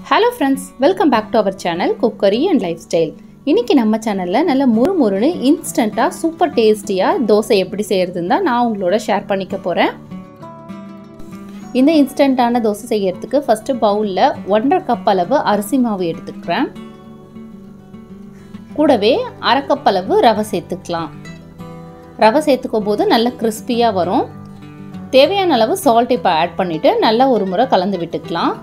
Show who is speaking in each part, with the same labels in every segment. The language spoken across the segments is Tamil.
Speaker 1: hello friends welcome back to our channel cookery and lifestyle இன்றைக்கி நம்ம சேனலில் நல்ல முறுமுறுன்னு இன்ஸ்டண்ட்டாக சூப்பர் டேஸ்டியாக தோசை எப்படி செய்கிறதுன்னு தான் நான் உங்களோட ஷேர் பண்ணிக்க போகிறேன் இந்த இன்ஸ்டண்ட்டான தோசை செய்யறதுக்கு ஃபஸ்ட்டு பவுலில் ஒன்றரை கப் அளவு அரிசி மாவு எடுத்துக்கிறேன் கூடவே அரை கப் அளவு ரவை சேர்த்துக்கலாம் ரவை சேர்த்துக்கும் போது நல்ல கிறிஸ்பியாக வரும் தேவையான அளவு சால்ட் இப்போ ஆட் பண்ணிவிட்டு நல்லா ஒரு முறை கலந்து விட்டுக்கலாம்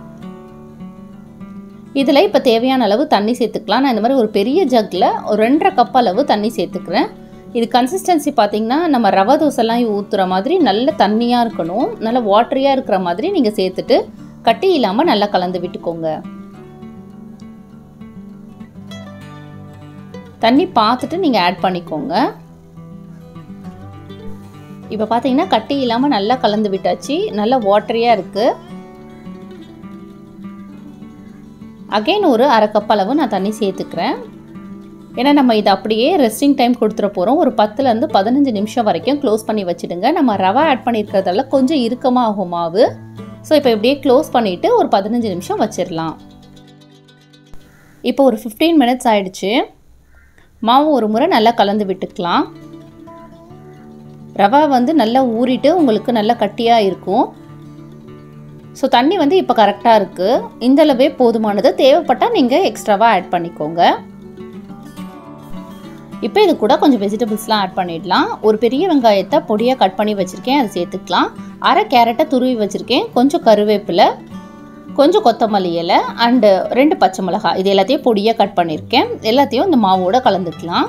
Speaker 1: இதில் இப்போ தேவையான அளவு தண்ணி சேர்த்துக்கலாம் நான் இந்த மாதிரி ஒரு பெரிய ஜக்கில் ஒரு ரெண்டரை கப் அளவு தண்ணி சேர்த்துக்கிறேன் இது கன்சிஸ்டன்சி பார்த்திங்கன்னா நம்ம ரவை தோசைலாம் ஊற்றுற மாதிரி நல்ல தண்ணியாக இருக்கணும் நல்ல வாட்டரியாக இருக்கிற மாதிரி நீங்கள் சேர்த்துட்டு கட்டி இல்லாமல் நல்லா கலந்து விட்டுக்கோங்க தண்ணி பார்த்துட்டு நீங்கள் ஆட் பண்ணிக்கோங்க இப்போ பார்த்தீங்கன்னா கட்டி இல்லாமல் நல்லா கலந்து விட்டாச்சு நல்லா வாட்டரியாக இருக்குது அகைன் ஒரு அரை கப் அளவு நான் தண்ணி சேர்த்துக்கிறேன் ஏன்னா நம்ம இதை அப்படியே ரெஸ்டிங் டைம் கொடுத்துட போகிறோம் ஒரு பத்துலேருந்து பதினஞ்சு நிமிஷம் வரைக்கும் க்ளோஸ் பண்ணி வச்சுடுங்க நம்ம ரவா ஆட் பண்ணியிருக்கிறதால கொஞ்சம் இறுக்கமாக ஆகும் மாவு ஸோ இப்போ இப்படியே க்ளோஸ் பண்ணிவிட்டு ஒரு பதினஞ்சு நிமிஷம் வச்சிடலாம் இப்போ ஒரு ஃபிஃப்டீன் மினிட்ஸ் ஆயிடுச்சு மாவு ஒரு முறை நல்லா கலந்து விட்டுக்கலாம் ரவா வந்து நல்லா ஊறிட்டு உங்களுக்கு நல்லா கட்டியாக இருக்கும் ஸோ தண்ணி வந்து இப்போ கரெக்டாக இருக்குது இந்தளவே போதுமானது தேவைப்பட்டால் நீங்கள் எக்ஸ்ட்ராவாக ஆட் பண்ணிக்கோங்க இப்போ இது கூட கொஞ்சம் வெஜிடபிள்ஸ்லாம் ஆட் பண்ணிடலாம் ஒரு பெரிய வெங்காயத்தை பொடியாக கட் பண்ணி வச்சுருக்கேன் அதை சேர்த்துக்கலாம் அரை கேரட்டை துருவி வச்சுருக்கேன் கொஞ்சம் கருவேப்பிலை கொஞ்சம் கொத்தமல்லி இலை அண்டு ரெண்டு பச்சை மிளகாய் இது எல்லாத்தையும் பொடியாக கட் பண்ணியிருக்கேன் எல்லாத்தையும் இந்த மாவோட கலந்துக்கலாம்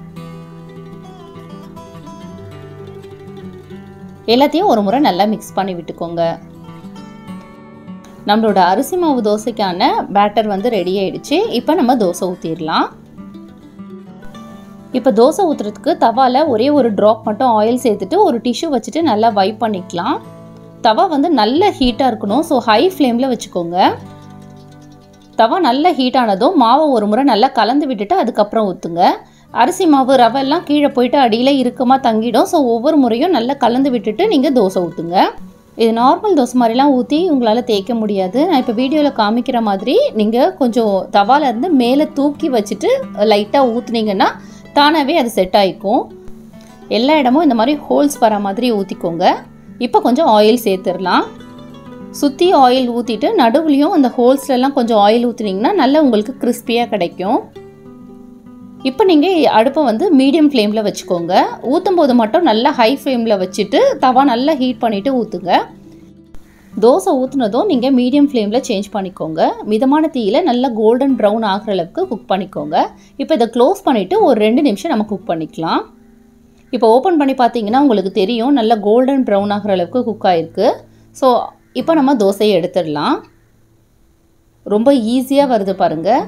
Speaker 1: எல்லாத்தையும் ஒரு முறை நல்லா மிக்ஸ் பண்ணி விட்டுக்கோங்க நம்மளோட அரிசி மாவு தோசைக்கான பேட்டர் வந்து ரெடி ஆயிடுச்சு இப்போ நம்ம தோசை ஊற்றிடலாம் இப்போ தோசை ஊற்றுறதுக்கு தவாவில் ஒரே ஒரு ட்ராப் மட்டும் ஆயில் சேர்த்துட்டு ஒரு டிஷ்யூ வச்சுட்டு நல்லா வைப் பண்ணிக்கலாம் தவா வந்து நல்ல ஹீட்டாக இருக்கணும் ஸோ ஹை ஃப்ளேமில் வச்சுக்கோங்க தவா நல்ல ஹீட் ஆனதும் மாவை ஒரு முறை நல்லா கலந்து விட்டுட்டு அதுக்கப்புறம் ஊற்றுங்க அரிசி மாவு ரவெல்லாம் கீழே போயிட்டு அடியில் இறுக்கமாக தங்கிடும் ஸோ ஒவ்வொரு முறையும் நல்லா கலந்து விட்டுட்டு நீங்கள் தோசை ஊற்றுங்க இது நார்மல் தோசை மாதிரிலாம் ஊற்றி உங்களால் தேய்க்க முடியாது நான் இப்போ வீடியோவில் காமிக்கிற மாதிரி நீங்கள் கொஞ்சம் தவாலேருந்து மேலே தூக்கி வச்சுட்டு லைட்டாக ஊற்றுனீங்கன்னா தானாகவே அது செட் ஆகிக்கும் எல்லா இடமும் இந்த மாதிரி ஹோல்ஸ் வர மாதிரி ஊற்றிக்கோங்க இப்போ கொஞ்சம் ஆயில் சேர்த்துடலாம் சுற்றி ஆயில் ஊற்றிட்டு நடுவுலையும் அந்த ஹோல்ஸ்லலாம் கொஞ்சம் ஆயில் ஊற்றுனீங்கன்னா நல்லா உங்களுக்கு கிறிஸ்பியாக கிடைக்கும் இப்போ நீங்கள் அடுப்பை வந்து மீடியம் ஃப்ளேமில் வச்சுக்கோங்க ஊற்றும் போது மட்டும் நல்லா ஹை ஃப்ளேமில் வச்சுட்டு தவா நல்லா ஹீட் பண்ணிவிட்டு ஊற்றுங்க தோசை ஊற்றுனதும் நீங்கள் மீடியம் ஃப்ளேமில் சேஞ்ச் பண்ணிக்கோங்க மிதமான தீயில் நல்லா கோல்டன் ப்ரௌன் ஆகிற அளவுக்கு குக் பண்ணிக்கோங்க இப்போ இதை க்ளோஸ் பண்ணிவிட்டு ஒரு ரெண்டு நிமிஷம் நம்ம குக் பண்ணிக்கலாம் இப்போ ஓப்பன் பண்ணி பார்த்தீங்கன்னா உங்களுக்கு தெரியும் நல்லா கோல்டன் ப்ரௌன் ஆகிற அளவுக்கு குக் ஆகிருக்கு ஸோ இப்போ நம்ம தோசையை எடுத்துடலாம் ரொம்ப ஈஸியாக வருது பாருங்கள்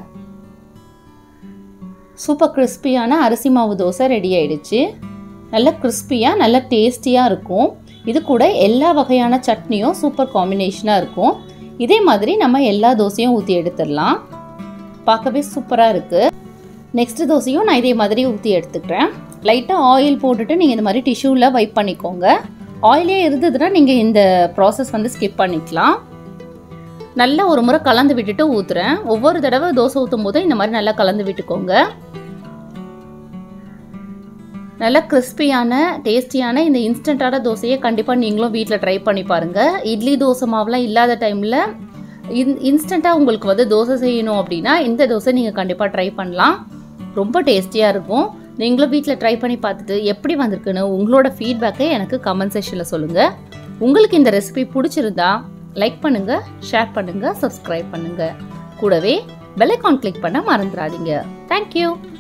Speaker 1: சூப்பர் கிறிஸ்பியான அரிசி மாவு தோசை ரெடி ஆயிடுச்சு நல்ல கிறிஸ்பியாக நல்ல டேஸ்டியாக இருக்கும் இது கூட எல்லா வகையான சட்னியும் சூப்பர் காம்பினேஷனாக இருக்கும் இதே மாதிரி நம்ம எல்லா தோசையும் ஊற்றி எடுத்துடலாம் பார்க்கவே சூப்பராக இருக்குது நெக்ஸ்ட் தோசையும் நான் இதே மாதிரி ஊற்றி எடுத்துக்கிறேன் லைட்டாக ஆயில் போட்டுட்டு நீங்கள் இந்த மாதிரி டிஷ்யூவில் வைப் பண்ணிக்கோங்க ஆயிலே இருந்ததுன்னா நீங்கள் இந்த ப்ராசஸ் வந்து ஸ்கிப் பண்ணிக்கலாம் நல்லா ஒரு முறை கலந்து விட்டுட்டு ஊற்றுறேன் ஒவ்வொரு தடவை தோசை ஊற்றும் போது இந்த மாதிரி நல்லா கலந்து விட்டுக்கோங்க நல்லா கிறிஸ்பியான டேஸ்டியான இந்த இன்ஸ்டண்ட்டான தோசையை கண்டிப்பாக நீங்களும் வீட்டில் ட்ரை பண்ணி பாருங்கள் இட்லி தோசை மாவுலாம் இல்லாத டைமில் இன் இன்ஸ்டண்ட்டாக உங்களுக்கு வந்து தோசை செய்யணும் அப்படின்னா இந்த தோசை நீங்கள் கண்டிப்பாக ட்ரை பண்ணலாம் ரொம்ப டேஸ்டியாக இருக்கும் நீங்களும் வீட்டில் ட்ரை பண்ணி பார்த்துட்டு எப்படி வந்திருக்குன்னு உங்களோட ஃபீட்பேக்கை எனக்கு கமெண்ட் செக்ஷனில் சொல்லுங்கள் உங்களுக்கு இந்த ரெசிபி பிடிச்சிருந்தா லைக் பண்ணுங்கள் ஷேர் பண்ணுங்கள் சப்ஸ்கிரைப் பண்ணுங்கள் கூடவே பெல்லைக்கான் கிளிக் பண்ண மறந்துடாதீங்க தேங்க்யூ